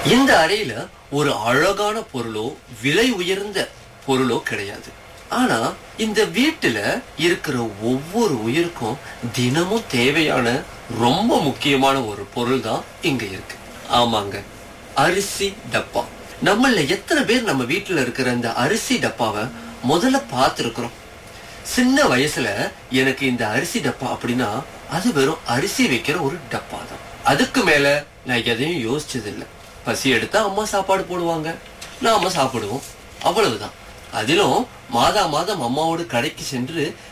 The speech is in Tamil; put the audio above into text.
இந்த அறையில ஒரு அழகான பொருளோ விலை உயர்ந்த பொருளோ கிடையாது ஆனா இந்த வீட்டுல இருக்கிற ஒவ்வொரு உயிருக்கும் தினமும் தேவையான ரொம்ப முக்கியமான ஒரு பொருள் தான் இங்க இருக்கு ஆமாங்க அரிசி டப்பா நம்மள எத்தனை பேர் நம்ம வீட்டுல இருக்கிற இந்த அரிசி டப்பாவை முதல்ல பார்த்திருக்கிறோம் சின்ன வயசுல எனக்கு இந்த அரிசி டப்பா அப்படின்னா அது வெறும் அரிசி வைக்கிற ஒரு டப்பா தான் அதுக்கு மேல நான் எதையும் யோசிச்சது இல்ல பசி எடுத்தா அம்மா சாப்பாடு போடுவாங்க நாம சாப்பிடுவோம் அவ்வளவுதான் அதிலும் மாதா மாதம் அம்மாவோடு கடைக்கு சென்று